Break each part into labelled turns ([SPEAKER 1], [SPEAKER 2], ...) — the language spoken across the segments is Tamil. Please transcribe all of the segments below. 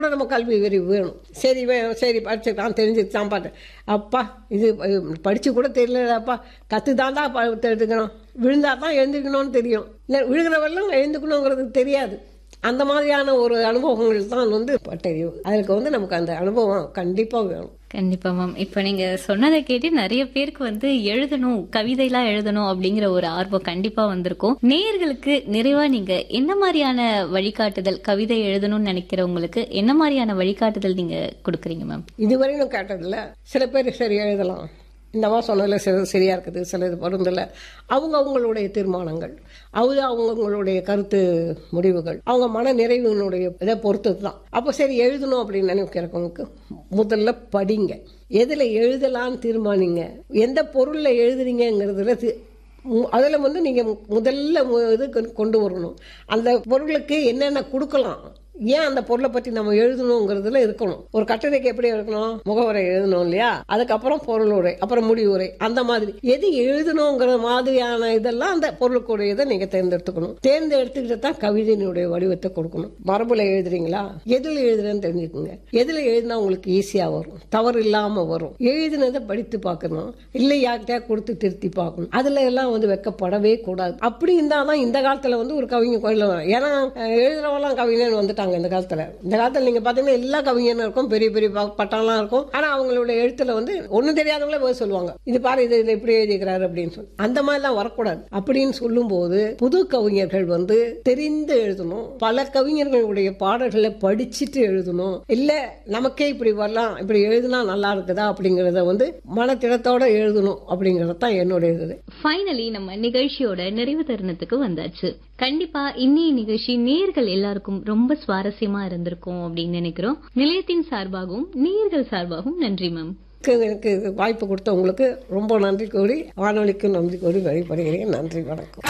[SPEAKER 1] நம்ம கல்வி விரிவு வேணும் சரி வே- சரி படிச்சுக்கலாம் தெரிஞ்சுக்கலாம் பார்த்தேன் அப்பா இது படித்து கூட தெரியலப்பா கற்று தான்டா எடுத்துக்கணும் விழுந்தா தான் எழுந்திருக்கணும்னு தெரியும் இல்லை விழுகிறவரெல்லாம் எழுந்துக்கணுங்கிறது தெரியாது அந்த மாதிரியான ஒரு அனுபவங்கள் தான் வந்து பட்டறிவு அதுக்கு வந்து நமக்கு அந்த அனுபவம் கண்டிப்பாக வேணும்
[SPEAKER 2] கண்டிப்பா மேம் இப்ப நீங்க சொன்னதை கேட்டு நிறைய பேருக்கு வந்து எழுதணும் கவிதைலாம் எழுதணும் அப்படிங்கிற ஒரு ஆர்வம் கண்டிப்பா வந்திருக்கும் நேயர்களுக்கு நிறைவா நீங்க என்ன மாதிரியான வழிகாட்டுதல் கவிதை எழுதணும்னு நினைக்கிறவங்களுக்கு என்ன மாதிரியான வழிகாட்டுதல் நீங்க கொடுக்குறீங்க மேம்
[SPEAKER 1] இதுவரையும் கேட்டதில்ல சில பேர் சரி எழுதலாம் இந்த மாதிரி சொன்னதில் சில சரியா இருக்குது சில இது பொருந்தல அவங்க அவங்களுடைய தீர்மானங்கள் அவங்க அவங்களுடைய கருத்து முடிவுகள் அவங்க மன நிறைவினுடைய இதை பொறுத்தது தான் அப்போ சரி எழுதணும் அப்படின்னு நினைக்கிறவங்களுக்கு முதல்ல படிங்க எதில் எழுதலான்னு தீர்மானிங்க எந்த பொருளில் எழுதுறீங்கிறதுல தி- மு- அதுல வந்து நீங்க மு- முதல்ல மு- இது கொண்டு- கொண்டு வரணும் அந்த பொருளுக்கு என்னென்ன கொடுக்கலாம் ஏன் அந்த பொருளை பத்தி நம்ம எழுதணுங்கிறதுல இருக்கணும் ஒரு கட்டுரைக்கு எப்படி இருக்கணும் முகவரை எழுதணும் இல்லையா அதுக்கப்புறம் பொருள் உரை அப்புறம் முடிவுரை அந்த மாதிரி எது எழுதணுங்கிற மாதிரியான இதெல்லாம் அந்த பொருளுக்குடைய இதை நீங்க தேர்ந்தெடுத்துக்கணும் தேர்ந்தெடுத்துக்கிட்டு தான் கவிதையினுடைய வடிவத்தை கொடுக்கணும் மரபுல எழுதுறீங்களா எதுல எழுதுறேன்னு தெரிஞ்சுக்கோங்க எதுல எழுதினா உங்களுக்கு ஈஸியா வரும் தவறு இல்லாம வரும் எழுதினதை படித்து பார்க்கணும் இல்லை யார்கிட்டயா கொடுத்து திருத்தி பார்க்கணும் அதுல எல்லாம் வந்து வெக்கப்படவே கூடாது அப்படி இருந்தா தான் இந்த காலத்துல வந்து ஒரு கவிஞர் கோயில ஏன்னா அஹ், எழுதுறவங்களாம் கவிஞர் வந்துட்டாங்க இந்த காலத்துல இந்த காலத்துல நீங்க பாத்தீங்கன்னா எல்லா கவிஞரும் இருக்கும் பெரிய பெரிய ப- பட்டம்லாம் இருக்கும் ஆனா அவங்களுடைய எழுத்துல வந்து ஒண்ணும் தெரியாதவங்களே போய் சொல்லுவாங்க இது பாரு இது இது இப்படி எழுதிக்கிறாரு அப்படின்னு சொல்லி அந்த மாதிரிலாம் வரக்கூடாது அப்படின்னு சொல்லும்போது புது கவிஞர்கள் வந்து தெரிந்து எழுதணும் பல கவிஞர்களுடைய பாடல்களை படிச்சுட்டு எழுதணும் இல்ல நமக்கே இப்படி வரலாம் இப்படி எழுதுனா நல்லா இருக்குதா அப்படிங்கறத வந்து மனத்திடத்தோட எழுதணும் அப்படிங்கறது தான் என்னுடைய இது
[SPEAKER 2] ஃபைனலி நம்ம நிகழ்ச்சியோட நிறைவு தருணத்துக்கு வந்தாச்சு கண்டிப்பா இன்னைய நிகழ்ச்சி நேர்கள் எல்லாருக்கும் ரொம்ப சுவாரஸ்யமா இருந்திருக்கும் அப்படின்னு நினைக்கிறோம் நிலையத்தின் சார்பாகவும் நேர்கள் சார்பாகவும் நன்றி மேம்
[SPEAKER 1] எனக்கு- எனக்கு இது வாய்ப்பு கொடுத்த உங்களுக்கு ரொம்ப நன்றி கூறி வானொலிக்கு நன்றி கூறி வழிபடுகிறேன் நன்றி வணக்கம்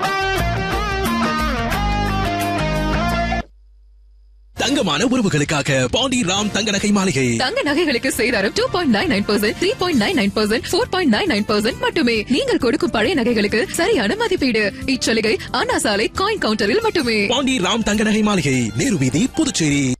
[SPEAKER 3] தங்கமான உறவுகளுக்காக பாண்டி ராம் தங்க நகை மாளிகை
[SPEAKER 4] தங்க நகைகளுக்கு சேதாரம் two point nine nine percent three point nine nine percent four point nine nine percent மட்டுமே நீங்கள் கொடுக்கும் பழைய நகைகளுக்கு சரியான மதிப்பீடு இச்சலுகை அண்ணா சாலை காயின் கவுண்டரில் மட்டுமே
[SPEAKER 3] பாண்டி ராம் தங்க நகை மாளிகை நேரு வீதி புதுச்சேரி